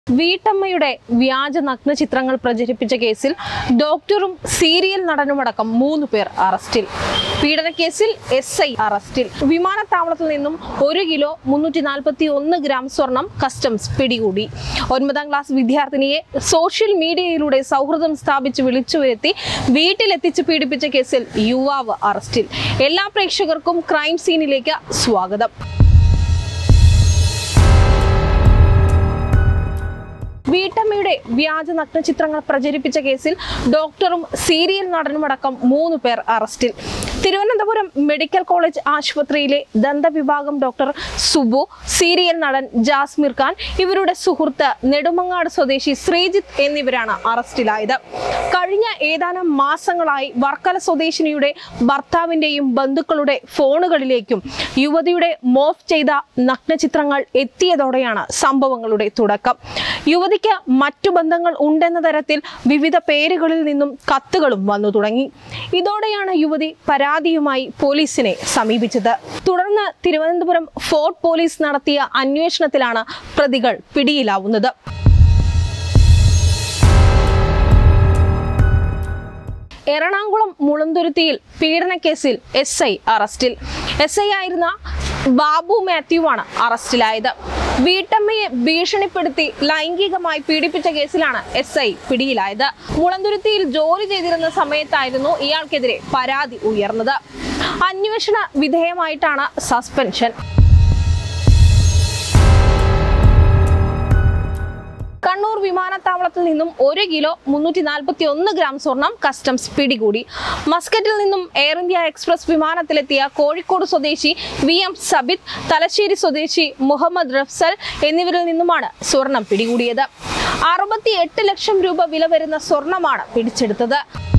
വീട്ടമ്മയുടെ വ്യാജ നഗ്ന ചിത്രങ്ങൾ പ്രചരിപ്പിച്ച കേസിൽ ഡോക്ടറും സീരിയൽ നടനുമടക്കം മൂന്ന് പേർ അറസ്റ്റിൽ പീഡനക്കേസിൽ എസ് ഐ അറസ്റ്റിൽ വിമാനത്താവളത്തിൽ നിന്നും ഒരു കിലോ മുന്നൂറ്റി നാൽപ്പത്തി ഒന്ന് ഗ്രാം സ്വർണം കസ്റ്റംസ് പിടികൂടി ഒൻപതാം ക്ലാസ് വിദ്യാർത്ഥിനിയെ സോഷ്യൽ മീഡിയയിലൂടെ സൗഹൃദം സ്ഥാപിച്ച് വിളിച്ചു വരുത്തി വീട്ടിലെത്തിച്ച് പീഡിപ്പിച്ച കേസിൽ യുവാവ് അറസ്റ്റിൽ എല്ലാ പ്രേക്ഷകർക്കും ക്രൈം സീനിലേക്ക് സ്വാഗതം വീട്ടമ്മയുടെ വ്യാജ നഗ്ന ചിത്രങ്ങൾ പ്രചരിപ്പിച്ച കേസിൽ ഡോക്ടറും സീരിയൽ നടനുമടക്കം മൂന്ന് പേർ അറസ്റ്റിൽ തിരുവനന്തപുരം മെഡിക്കൽ കോളേജ് ആശുപത്രിയിലെ ദന്തവിഭാഗം ഡോക്ടർ സുബു സീരിയൽ നടൻ ജാസ്മിർ ഖാൻ ഇവരുടെ സുഹൃത്ത് നെടുമങ്ങാട് സ്വദേശി ശ്രീജിത്ത് എന്നിവരാണ് അറസ്റ്റിലായത് കഴിഞ്ഞ ഏതാനും മാസങ്ങളായി വർക്കല സ്വദേശിനിയുടെ ഭർത്താവിന്റെയും ബന്ധുക്കളുടെ ഫോണുകളിലേക്കും യുവതിയുടെ മോഫ് ചെയ്ത നഗ്നചിത്രങ്ങൾ എത്തിയതോടെയാണ് സംഭവങ്ങളുടെ തുടക്കം യുവതിക്ക് മറ്റു ബന്ധങ്ങൾ ഉണ്ടെന്ന തരത്തിൽ വിവിധ പേരുകളിൽ നിന്നും കത്തുകളും വന്നു തുടങ്ങി ഇതോടെയാണ് യുവതി പരാതിയുമായി പോലീസിനെ സമീപിച്ചത് തുടർന്ന് തിരുവനന്തപുരം ഫോർട്ട് പോലീസ് നടത്തിയ അന്വേഷണത്തിലാണ് പ്രതികൾ പിടിയിലാവുന്നത് എറണാകുളം മുളന്തുരുത്തിയിൽ പീഡനക്കേസിൽ എസ് ഐ അറസ്റ്റിൽ എസ് ഐ ആയിരുന്ന ബാബു മാത്യു ആണ് അറസ്റ്റിലായത് വീട്ടമ്മയെ ഭീഷണിപ്പെടുത്തി ലൈംഗികമായി പീഡിപ്പിച്ച കേസിലാണ് എസ് ഐ പിടിയിലായത് മുളന്തുരുത്തിയിൽ ജോലി ചെയ്തിരുന്ന സമയത്തായിരുന്നു ഇയാൾക്കെതിരെ പരാതി ഉയർന്നത് അന്വേഷണ വിധേയമായിട്ടാണ് സസ്പെൻഷൻ കണ്ണൂർ വിമാനത്താവളത്തിൽ നിന്നും ഒരു കിലോ മുന്നൂറ്റി നാൽപ്പത്തി ഒന്ന് ഗ്രാം സ്വർണം കസ്റ്റംസ് പിടികൂടി മസ്കറ്റിൽ നിന്നും എയർ ഇന്ത്യ എക്സ്പ്രസ് വിമാനത്തിലെത്തിയ കോഴിക്കോട് സ്വദേശി വി എം സബിത് തലശ്ശേരി സ്വദേശി മുഹമ്മദ് റഫ്സൽ എന്നിവരിൽ നിന്നുമാണ് സ്വർണം പിടികൂടിയത് അറുപത്തി എട്ട് ലക്ഷം രൂപ വില വരുന്ന സ്വർണമാണ് പിടിച്ചെടുത്തത്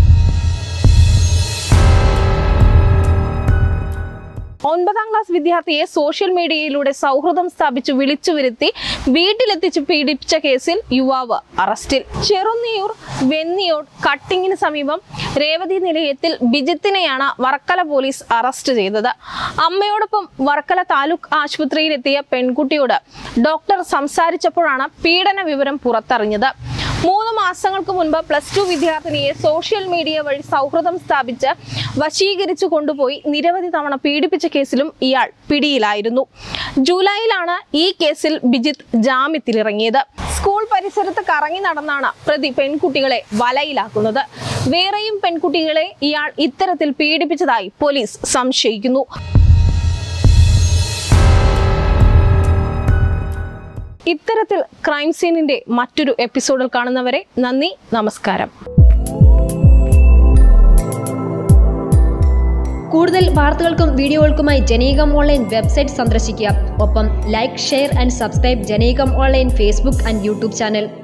ഒൻപതാം ക്ലാസ് വിദ്യാർത്ഥിയെ സോഷ്യൽ മീഡിയയിലൂടെ സൗഹൃദം സ്ഥാപിച്ച് വിളിച്ചു വരുത്തി വീട്ടിലെത്തിച്ച് പീഡിപ്പിച്ച കേസിൽ യുവാവ് അറസ്റ്റിൽ ചെറുന്നിയൂർ വെന്നിയോട് കട്ടിങ്ങിന് സമീപം രേവതി നിലയത്തിൽ ബിജിത്തിനെയാണ് വർക്കല പോലീസ് അറസ്റ്റ് ചെയ്തത് അമ്മയോടൊപ്പം വർക്കല താലൂക്ക് ആശുപത്രിയിലെത്തിയ പെൺകുട്ടിയോട് ഡോക്ടർ സംസാരിച്ചപ്പോഴാണ് പീഡന വിവരം പുറത്തറിഞ്ഞത് മൂന്ന് മാസങ്ങൾക്ക് മുൻപ് പ്ലസ് ടു വിദ്യാർത്ഥിനിയെ സോഷ്യൽ മീഡിയ വഴി സൗഹൃദം സ്ഥാപിച്ച് വശീകരിച്ചു കൊണ്ടുപോയി നിരവധി തവണ പീഡിപ്പിച്ച കേസിലും ഇയാൾ പിടിയിലായിരുന്നു ജൂലൈയിലാണ് ഈ കേസിൽ ബിജിത്ത് ജാമ്യത്തിലിറങ്ങിയത് സ്കൂൾ പരിസരത്ത് കറങ്ങി നടന്നാണ് പ്രതി പെൺകുട്ടികളെ വലയിലാക്കുന്നത് വേറെയും പെൺകുട്ടികളെ ഇയാൾ ഇത്തരത്തിൽ പീഡിപ്പിച്ചതായി പോലീസ് സംശയിക്കുന്നു ഇത്തരത്തിൽ ക്രൈം സീനിന്റെ മറ്റൊരു എപ്പിസോഡിൽ കാണുന്നവരെ നന്ദി നമസ്കാരം കൂടുതൽ വാർത്തകൾക്കും വീഡിയോകൾക്കുമായി ജനീകം ഓൺലൈൻ വെബ്സൈറ്റ് സന്ദർശിക്കുക ഒപ്പം like share and subscribe Janeekam online Facebook and YouTube channel